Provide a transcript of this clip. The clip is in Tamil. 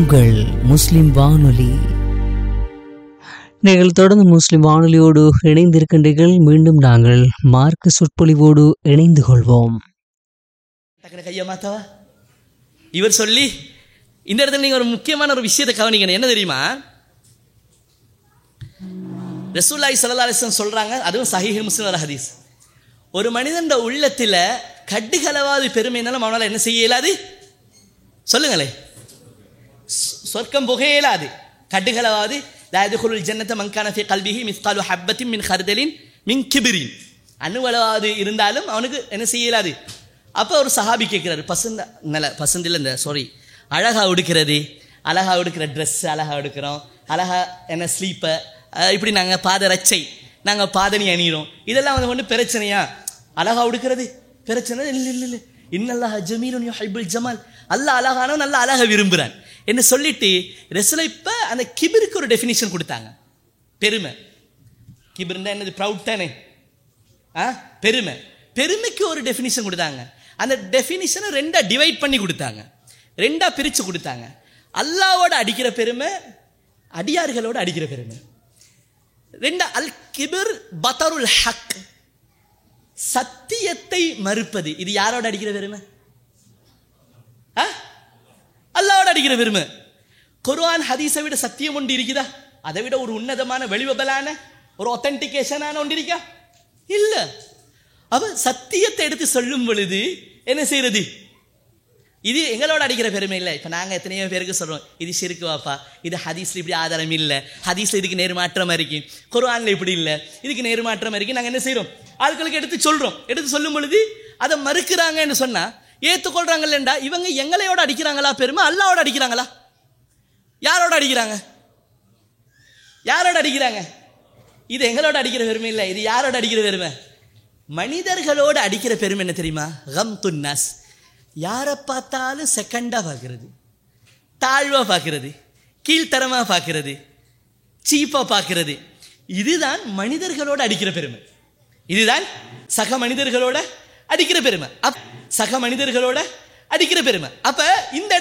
உங்கள் முஸ்லிம் வானொலி நீங்கள் தொடர்ந்து முஸ்லிம் வானொலியோடு இணைந்திருக்கின்றீர்கள் மீண்டும் நாங்கள் மார்க்க சொற்பொழிவோடு இணைந்து கொள்வோம் டக்குனு கையை மாத்தவா இவர் சொல்லி இந்த இடத்துல நீங்க ஒரு முக்கியமான ஒரு விஷயத்தை கவனிக்கணும் என்ன தெரியுமா ரசூல்லாய் சல்லா அலிஸ்லாம் சொல்றாங்க அதுவும் சஹீஹ் முஸ்லிம் வர ஹதீஸ் ஒரு மனிதன் உள்ளத்துல கட்டுகளவாது பெருமைனாலும் அவனால என்ன செய்ய இயலாது சொல்லுங்களே சொ- சொர்க்கம் புக இயலாது கட்டுகளவாது லாயதுகுல் ஜன்னத்த மங்கான ஃபி கல்விஹி மிஸ்காலு ஹப்பத்தின் மின் ஹர்தலின் மின் கிபிரின் அணுவளவாது இருந்தாலும் அவனுக்கு என்ன செய்ய இயலாது அப்போ ஒரு சஹாபி கேட்கிறாரு பசந்த நல்ல பசந்தில் இந்த சாரி அழகா உடுக்கிறது அழகா உடுக்கிற ட்ரெஸ் அழகா உடுக்கிறோம் அழகா என்ன ஸ்லீப்பர் இப்படி நாங்கள் பாத ரச்சை நாங்கள் பாதணி அணியிறோம் இதெல்லாம் வந்து ஒன்றும் பிரச்சனையா அழகா உடுக்கிறது பிரச்சனை இல்லை இல்லை இல்லை இன்னல்லாஹ் ஜமீலுன் யுஹிப்புல் ஜமால் அல்லாஹ் அழகானவன் நல்ல அழகா விரும்புறான் என்ன சொல்லிட்டு ரெசுல இப்ப அந்த கிபிருக்கு ஒரு டெஃபினிஷன் கொடுத்தாங்க பெருமை கிபிர்னா என்னது ப்ரவுட் தானே ஆ பெருமை பெருமைக்கு ஒரு டெஃபினிஷன் கொடுத்தாங்க அந்த டெஃபினிஷனை ரெண்டா டிவைட் பண்ணி கொடுத்தாங்க ரெண்டா பிரிச்சு கொடுத்தாங்க அல்லாவோட அடிக்கிற பெருமை அடியார்களோட அடிக்கிற பெருமை ரெண்டா அல் கிபிர் பத்தருல் ஹக் சத்தியத்தை மறுப்பது இது யாரோட அடிக்கிற பெருமை ஆ? அல்லாவோட அடிக்கிற பெருமை குர்ஆன் ஹதீஸை விட சத்தியம் ஒன்று இருக்குதா அதை விட ஒரு உன்னதமான வெளிவபலான ஒரு ஒத்தன்டிகேஷனான ஒன்று இருக்கா இல்ல அவ சத்தியத்தை எடுத்து சொல்லும் பொழுது என்ன செய்யறது இது எங்களோட அடிக்கிற பெருமை இல்லை இப்போ நாங்கள் எத்தனையோ பேருக்கு சொல்றோம் இது சிறுக்கு வாப்பா இது ஹதீஸ்ல இப்படி ஆதாரம் இல்லை ஹதீஸ்ல இதுக்கு நேர்மாற்றமா இருக்கு குர்ஆன்ல இப்படி இல்லை இதுக்கு நேர்மாற்றமா இருக்கு நாங்கள் என்ன செய்றோம் ஆட்களுக்கு எடுத்து சொல்றோம் எடுத்து சொல்லும் பொழுது அதை மறுக்கிறாங்கன்னு சொன்னா ஏத்துக்கொள்றாங்கல்லண்டா இவங்க எங்களையோட அடிக்கிறாங்களா பெருமை அல்லாவோட அடிக்கிறாங்களா யாரோட அடிக்கிறாங்க யாரோட அடிக்கிறாங்க இது எங்களோட அடிக்கிற பெருமை இல்லை இது யாரோட அடிக்கிற பெருமை மனிதர்களோட அடிக்கிற பெருமை என்ன தெரியுமா கம் துன்னாஸ் யாரை பார்த்தாலும் செகண்டா பார்க்கிறது தாழ்வா பார்க்கிறது கீழ்த்தரமா பார்க்கிறது சீப்பா பார்க்கிறது இதுதான் மனிதர்களோட அடிக்கிற பெருமை இதுதான் சக மனிதர்களோட அடிக்கிற பெருமை அப் சக மனிதர்களோட அடிக்கிற பெருமை அப்ப இந்த